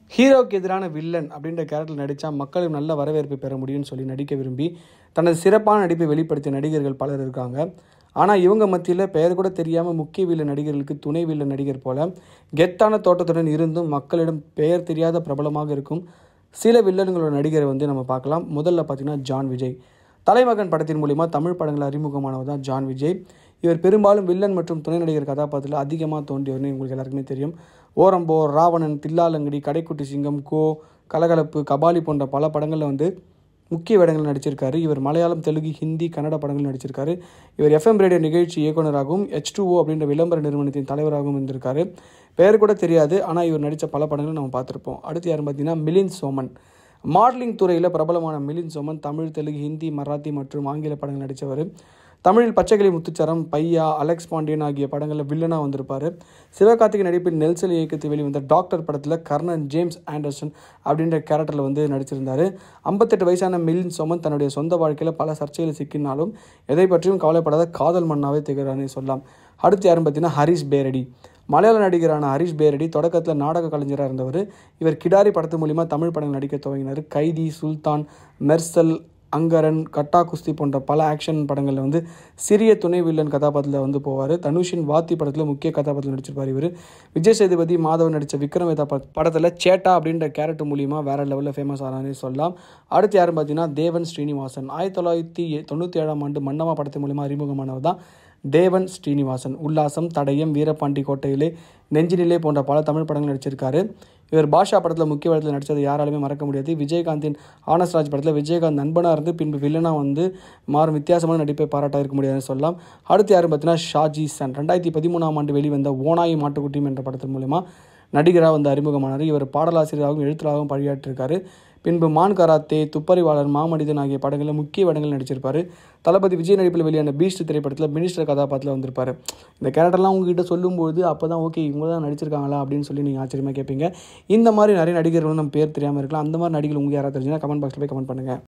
ஹீரோவுக்கு எதிரான வில்லன் அப்படின்ற கேரக்டர் நடித்தா மக்களும் நல்ல வரவேற்பு பெற முடியும்னு சொல்லி நடிக்க விரும்பி தனது சிறப்பான நடிப்பை வெளிப்படுத்திய நடிகர்கள் பலர் இருக்காங்க ஆனால் இவங்க மத்தியில் பெயர் கூட தெரியாமல் முக்கிய வில்லன் நடிகர்களுக்கு துணை வில்லன் நடிகர் போல கெத்தான தோட்டத்துடன் இருந்தும் மக்களிடம் பெயர் தெரியாத பிரபலமாக இருக்கும் சில வில்லன்களோட நடிகரை வந்து நம்ம பார்க்கலாம் முதல்ல பார்த்தீங்கன்னா ஜான் விஜய் தலைமகன் படத்தின் மூலிமா தமிழ் படங்கள் அறிமுகமானவர் தான் ஜான் விஜய் இவர் பெரும்பாலும் வில்லன் மற்றும் துணை நடிகர் கதாபாத்திரத்தில் அதிகமாக தோன்றியவர்னு உங்களுக்கு எல்லாருக்குமே தெரியும் ஓரம்போ ராவணன் தில்லாலங்கடி கடைக்குட்டி சிங்கம் கோ கலகலப்பு கபாலி போன்ற பல படங்களில் வந்து முக்கிய வேடங்கள் நடிச்சிருக்காரு இவர் மலையாளம் தெலுங்கு ஹிந்தி கன்னட படங்கள் நடிச்சிருக்காரு இவர் எஃப்எம் ரேடியோ நிகழ்ச்சி இயக்குனராகவும் எச் டூஓ அப்படின்ற விளம்பர நிறுவனத்தின் தலைவராகவும் இருந்திருக்காரு பெயர் கூட தெரியாது ஆனால் இவர் நடித்த பல படங்களும் நம்ம பார்த்துருப்போம் அடுத்து யாரும் பார்த்தீங்கன்னா மிலின் சோமன் மாடலிங் துறையில் பிரபலமான மிலின் சோமன் தமிழ் தெலுங்கு ஹிந்தி மராத்தி மற்றும் ஆங்கில படங்கள் நடித்தவர் தமிழில் பச்சைக்கிளி முத்துச்சரம் பையா அலெக்ஸ் பாண்டியன் ஆகிய படங்களில் வில்லனாக வந்திருப்பார் சிவகார்த்திகை நடிப்பில் நெல்சல் இயக்கத்தில் வெளிவந்த டாக்டர் படத்தில் கர்ணன் ஜேம்ஸ் ஆண்டர்சன் அப்படின்ற கேரக்டரில் வந்து நடிச்சிருந்தார் ஐம்பத்தெட்டு வயசான மிலின் சோமன் தன்னுடைய சொந்த வாழ்க்கையில் பல சர்ச்சையில் சிக்கினாலும் எதை பற்றியும் கவலைப்படாத காதல் மண்ணாவே திகழ்றான்னு சொல்லலாம் அடுத்து யாரும் பார்த்தீங்கன்னா ஹரிஷ் பேரடி மலையாள நடிகரான ஹரிஷ் பேரடி தொடக்கத்தில் நாடக கலைஞராக இருந்தவர் இவர் கிடாரி படத்து மூலிமா தமிழ் படங்கள் நடிக்க துவங்கினார் கைதி சுல்தான் மெர்சல் அங்கரன் கட்டா குஸ்தி போன்ற பல ஆக்ஷன் படங்களில் வந்து சிறிய துணை வில்லன் கதாபாத்திரத்தில் வந்து போவார் தனுஷின் வாத்தி படத்தில் முக்கிய கதாபாத்திரம் நடிச்சிருப்பார் இவர் விஜய் சேதுபதி மாதவன் நடித்த விக்ரம் வேதா படத்தில் சேட்டா அப்படின்ற கேரக்டர் மூலிமா வேற லெவலில் ஃபேமஸ் ஆனானே சொல்லலாம் அடுத்து யாரும் பார்த்தீங்கன்னா தேவன் ஸ்ரீனிவாசன் ஆயிரத்தி தொள்ளாயிரத்தி தொண்ணூற்றி ஏழாம் ஆண்டு மன்னமா படத்தின் மூலிமா அறிமுகமானவர் தான் தேவன் ஸ்ரீனிவாசன் உல்லாசம் தடயம் வீரபாண்டி கோட்டையிலே நெஞ்சினிலே போன்ற பல தமிழ் படங்கள் நடிச்சிருக்காரு இவர் பாஷா படத்தில் முக்கிய படத்தில் நடித்தது யாராலுமே மறக்க முடியாது விஜயகாந்தின் ஆனஸ்ராஜ் படத்தில் விஜயகாந்த் நண்பனாக இருந்து பின்பு வில்லனாக வந்து மாறும் வித்தியாசமான நடிப்பை பாராட்ட இருக்க முடியாதுன்னு சொல்லலாம் அடுத்து யாரும் பார்த்தீங்கன்னா ஷாஜி சன் ரெண்டாயிரத்தி பதிமூணாம் ஆண்டு வெளிவந்த ஓனாயி மாட்டுக்குட்டியும் என்ற படத்தின் மூலமா நடிகராக வந்து அறிமுகமானார் இவர் பாடலாசிரியராகவும் எழுத்தராகவும் பணியாற்றிருக்காரு பின்பு மான் கராத்தே துப்பறிவாளர் மாமனிதன் ஆகிய படங்களில் முக்கிய வேடங்கள் நடிச்சிருப்பார் தளபதி விஜய் நடிப்பில் வெளியான பீஸ்ட் திரைப்படத்தில் மினிஸ்டர் கதாபாத்திரத்தில் வந்திருப்பார் இந்த கேரக்டர்லாம் உங்ககிட்ட சொல்லும்போது அப்போ தான் ஓகே இவங்க தான் நடிச்சிருக்காங்களா அப்படின்னு சொல்லி நீங்கள் ஆச்சரியமாக கேட்பீங்க இந்த மாதிரி நிறைய நடிகர்கள் நம்ம பேர் தெரியாமல் இருக்கலாம் அந்த மாதிரி நடிகர்கள் உங்களுக்கு யாராவது தெரிஞ்சுன்னா கமெண்ட் பாக்ஸில் போய் கமெண்ட் பண்ணுங்கள்